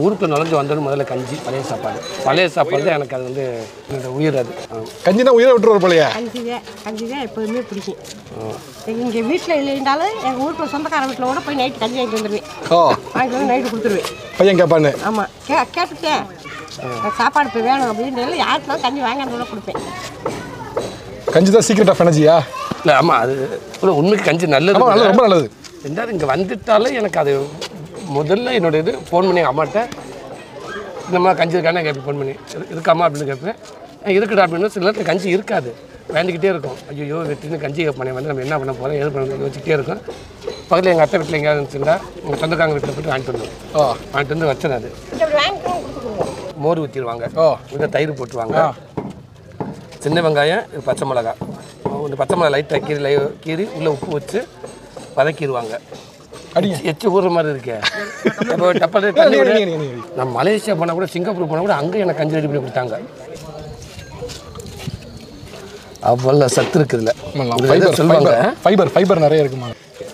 ஊருக்குள்ள நுழைஞ்சு வந்தோன்னு முதல்ல கஞ்சி பழைய சாப்பாடு பழைய சாப்பாடு தான் எனக்கு அது வந்து என்னோட உயிர் அது ஆ. கஞ்சினா உயிரை விட்டுருவார் போலையா கஞ்சி தான் கஞ்சி தான் எப்போதுமே பிடிக்கும் இங்கே வீட்டில் இல்லைன்றாலும் எங்கள் வீட்டில் சொந்தக்கார வீட்டில் கூட போய் நைட்டு கஞ்சி வாங்கிட்டு வந்துடுவேன் ஓ வாங்கிட்டு வந்து நைட்டு கொடுத்துருவேன் பையன் கேட்பான்னு ஆமாம் கே கேட்டுட்டேன் எனக்கு சாப்பாடு இப்போ வேணும் அப்படின்னு யாருக்குனாலும் கஞ்சி வாங்கிட்டு கூட கொடுப்பேன் கஞ்சி தான் சீக்ரெட் ஆஃப் எனர்ஜியா இல்லை ஆமாம் அது ஒரு உண்மைக்கு கஞ்சி நல்லது ஆமாம் நல்லது ரொம்ப நல்லது ரெண்டாவது இங்கே வந்துட்டாலே எனக்கு அது முதல்ல என்னோட இது ஃபோன் பண்ணி எங்கள் அம்மாட்ட இந்த மாதிரி கஞ்சி இருக்கானே கேட்பேன் ஃபோன் பண்ணி "இரு- இருக்காம்மா அப்படின்னு கேட்பேன் "ஆ, இருக்குடா அப்படின்னு சில நேரத்தில் கஞ்சி இருக்காது வேண்டிக்கிட்டே இருக்கும் ஐயோ வெட்டின்னு கஞ்சி கேட்பானே வந்து நம்ம என்ன பண்ண போகிறோம் எது பண்ண யோசிச்சுட்டே இருக்கும் பக்கத்தில் எங்கள் அத்தை வீட்டில் எங்கேயாவது இருந்துச்சுன்னா உங்கள் சொந்தக்காரங்க வீட்டில் போய்ட்டு வாங்கிட்டு வந்துடும் ஓ வாங்கிட்டு வந்து வச்சது அது இப்படி வாங்கிட்டு வந்து கொடுத்துருவோம் மோர் ஊற்றிடுவாங்க ஓ இந்த தயிர் போட்டுருவாங்க சின்ன வெங்காயம் இது பச்சை மிளகா இந்த பச்சை மிளகா லைட்டாக கீரி லை கீறி உள்ளே உப்பு வச்சு வதக்கிடுவாங்க அடிங்க எச்சு ஊறுற மாதிரி இருக்கே இப்போ டப்பாலே தண்ணி நீங்க, விட நீங்க, நீங்க, நீங்க. நான் மலேசியா போனால் கூட சிங்கப்பூர் போனால் கூட அங்கே எனக்கு கஞ்சி ரெடி பண்ணி கொடுத்தாங்க அவ்வளோ சத்து இருக்குதுல்ல இதுல ஏதோ ஃபைபர் சொல்லுவாங்க ஃபைபர் ஃபைபர் நிறைய இருக்குமா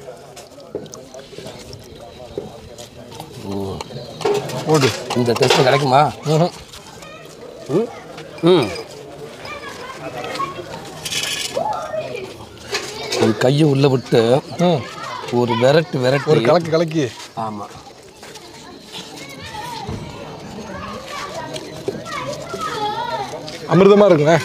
ஓடு இந்த டெஸ்ட் கிடைக்குமா ம்ஹும். ம் ம் ஒரு கையை உள்ளே விட்டு ம் ஒரு விரட்டு ஒரு விரட்டு கலக்கு கலக்கி ஆமாம் அமிர்தமா இருக்குங்க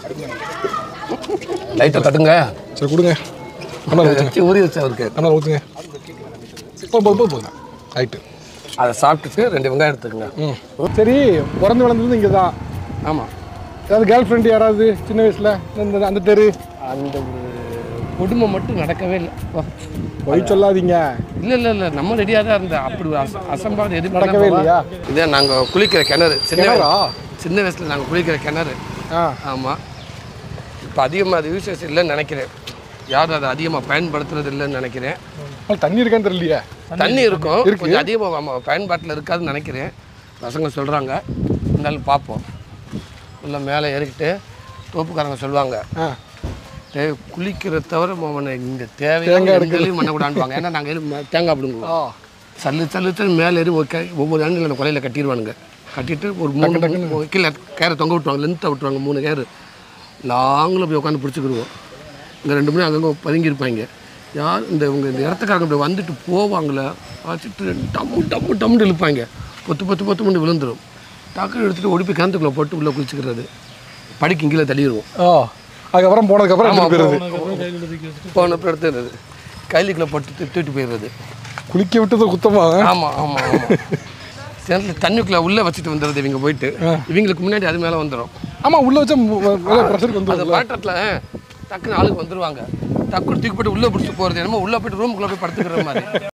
லைட்டை தட்டுங்க சரி கொடுங்க டம்ளர் ஊற்றுங்க வச்சு ஊறி வச்சு அவருக்கு டம்ளர் ஊற்றுங்க போ போ போ போதுங்க ரைட்டு அதை சாப்பிட்டுட்டு ரெண்டு வெங்காயம் எடுத்துக்கங்க ம் சரி பிறந்து வளர்ந்தது இங்கே தான் ஆமாம் ஏதாவது கேர்ள் ஃப்ரெண்டு யாராவது சின்ன வயசில் இந்த அந்த தெரு அந்த ஒரு கொடுமை மட்டும் நடக்கவே இல்லை வா. பொய் சொல்லாதீங்க இல்லை இல்லை இல்லை நம்ம ரெடியாக தான் இருந்தோம் அப்படி ஒரு அச அசம்பாவது எதுவும் நடக்கவே இல்லையா? இதே நாங்கள் குளிக்கிற கிணறு சின்ன கிணறா? சின்ன வயசில் நாங்கள் குளிக்கிற கிணறு ஆ ஆமாம் இப்போ அதிகமாக அது யூசேஜ் இல்லைன்னு நினைக்கிறேன் யாரும் அதை அதிகமாக பயன்படுத்துறது இல்லைன்னு நினைக்கிறேன் உங்களுக்கு தண்ணி இருக்கான்னு தெரியலையே தண்ணி இருக்கும் கொஞ்சம் அதிகமாக ஆமாம் பயன்பாட்டில் இருக்காதுன்னு நினைக்கிறேன் பசங்க சொல்கிறாங்க இருந்தாலும் பார்ப்போம் உள்ள மேலே ஏறிக்கிட்டு தோப்புக்காரங்க சொல்லுவாங்க ஆ டேய் குளிக்கிறத தவிர அவனை இந்த தேவையான இடங்களையும் பண்ணக்கூடாதுவாங்க ஏன்னா நாங்கள் ஏறி தேங்காய் பிடுங்குவோம் ஆ சல்லு சல்லு சல்லு மேலே ஏறி ஒரு கை ஒவ்வொரு ஆண்டில் அந்த கொலையில் கட்டிடுவானுங்க கட்டிட்டு ஒரு மூணு மூணு கீழே கேரை தொங்க விட்டுவாங்க லென்த்தாக விட்டுருவாங்க மூணு கேரு நாங்களும் போய் உட்காந்து பிடிச்சிக்கிடுவோம் இங்கே ரெண்டு மணி அங்கங்கே பதுங்கியிருப்பாங்க யார் இந்த இவங்க இந்த இடத்துக்காரங்க இப்படி வந்துட்டு போவாங்களே வச்சுட்டு டம்மு டம்மு டம்முன்னு இழுப்பாங்க பொத்து பொத்து பொத்து மணி விழுந்துடும் டக்குன்னு எடுத்துகிட்டு ஓடி போய் கிணத்துக்குள்ளே போட்டு உள்ளே குளிச்சுக்கிறது படிக்கு கீழே தள்ளிடுவோம் ஆ அதுக்கப்புறம் போனதுக்கப்புறம் எடுத்துட்டு போயிடுறது போனப்போ எடுத்துடுறது கைலிக்குள்ளே போட்டு தூக்கிட்டு போயிடுறது குளிக்க விட்டது குத்தமா ஆமாம் ஆமாம் ஆமாம் கிணத்துல தண்ணிக்குள்ளே உள்ளே வச்சுட்டு வந்துடுறது இவங்க போயிட்டு இவங்களுக்கு முன்னாடி அது மேலே வந்துடும் ஆமாம் உள்ள வச்சா ப்ரெஷருக்கு வந்து அந்த பாட்டத்தில் டக்குன்னு ஆளுக்கு வந்துருவாங்க டக்குனு தூக்கி போட்டு உள்ளே பிடிச்சி போகிறது என்னமோ உள்ளே போயிட்டு ரூமுக்குள்ளே போய் படுத்துக்கிற மாதிரி